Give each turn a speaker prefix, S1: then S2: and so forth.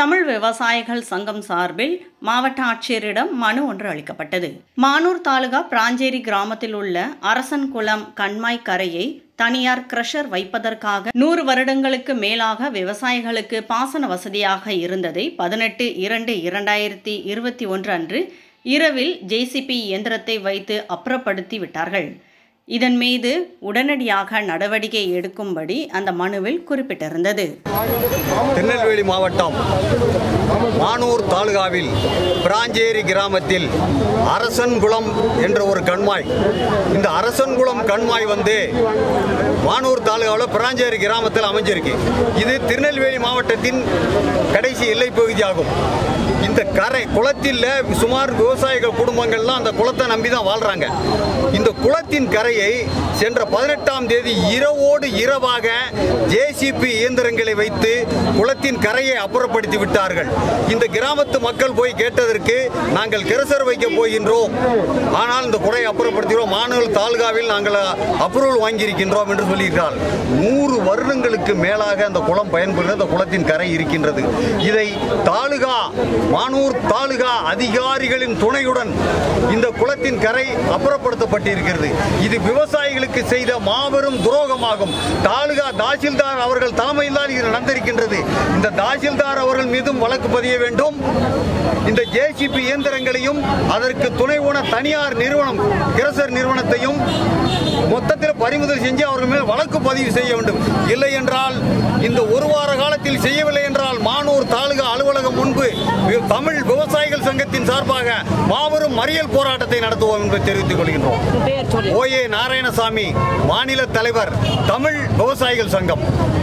S1: தமிழ் விவசாயிகள் சங்கம் சார்பில் மாவட்ட ஆட்சியரிடம் மனு ஒன்று அளிக்கப்பட்டது மானூர் தாலுகா பிராஞ்சேரி கிராமத்தில் உள்ள அரசன்குளம் கண்மாய் கரையை தனியார் கிரஷர் வைப்பதற்காக நூறு வருடங்களுக்கு மேலாக விவசாயிகளுக்கு பாசன வசதியாக இருந்ததை பதினெட்டு இரண்டு இரண்டாயிரத்தி இருபத்தி ஒன்று அன்று இரவில் ஜேசிபி இயந்திரத்தை வைத்து அப்புறப்படுத்தி விட்டார்கள் இதன் மீது உடனடியாக நடவடிக்கை எடுக்கும்படி அந்த மனுவில் குறிப்பிட்டிருந்தது
S2: திருநெல்வேலி மாவட்டம் மானூர் தாலுகாவில் பிராஞ்சேரி கிராமத்தில் அரசன்குளம் என்ற ஒரு கண்மாய் இந்த அரசன்குளம் கண்மாய் வந்து மானூர் தாலுகாவில் பிராஞ்சேரி கிராமத்தில் அமைஞ்சிருக்கு இது திருநெல்வேலி மாவட்டத்தின் கடைசி எல்லைப் பகுதியாகும் இந்த கரை குளத்தில் சுமார் விவசாயிகள் குடும்பங்கள்லாம் அந்த குளத்தை நம்பி தான் வாழ்றாங்க இந்த குளத்தின் கரையை சென்ற பதினெட்டாம் தேதி இரவோடு இரவாக ஜேசிபி இயந்திரங்களை வைத்து குளத்தின் கரையை அப்புறப்படுத்தி விட்டார்கள் இந்த கிராமத்து மக்கள் போய் கேட்டதற்கு நாங்கள் கிரசர் வைக்க போகின்றோம் ஆனால் இந்த குறையை அப்புறப்படுத்துகிறோம் மாநில தாலுகாவில் நாங்கள் அப்ரூவல் வாங்கியிருக்கின்றோம் என்று சொல்லியிருக்கிறார் நூறு வருடங்களுக்கு மேலாக அந்த குளம் பயன்படுகிறது அந்த குளத்தின் கரை இருக்கின்றது இதை தாலுகா மானூர் தாலுகா அதிகாரிகளின் துணையுடன் இந்த குளத்தின் கரை அப்புறப்படுத்தப்பட்டிருக்கிறது இது விவசாயிகளுக்கு செய்த மாபெரும் துரோகமாகும் தாலுகா தாசில்தார் அவர்கள் தலைமையில் தான் இது நடந்திருக்கின்றது இந்த தாசில்தார் அவர்கள் மீதும் வழக்கு பதிய வேண்டும் இந்த ஜேசிபி இயந்திரங்களையும் அதற்கு துணைவுன தனியார் நிறுவனம் கிரசர் நிறுவனத்தையும் மொத்தத்தில் பறிமுதல் செஞ்சு அவர்கள் மேல் வழக்கு பதிவு செய்ய வேண்டும் இல்லை என்றால் இந்த ஒரு வார காலத்தில் செய்யவில்லை என்றால் மானூர் தாலுகா அலுவலகம் முன்பு வி- தமிழ் விவசாயிகள் சங்கத்தின் சார்பாக மாபெரும் மறியல் போராட்டத்தை நடத்துவோம் என்பதை தெரிவித்துக் கொள்கின்றோம் ஓஏ நாராயணசாமி மாநில தலைவர் தமிழ் விவசாயிகள் சங்கம்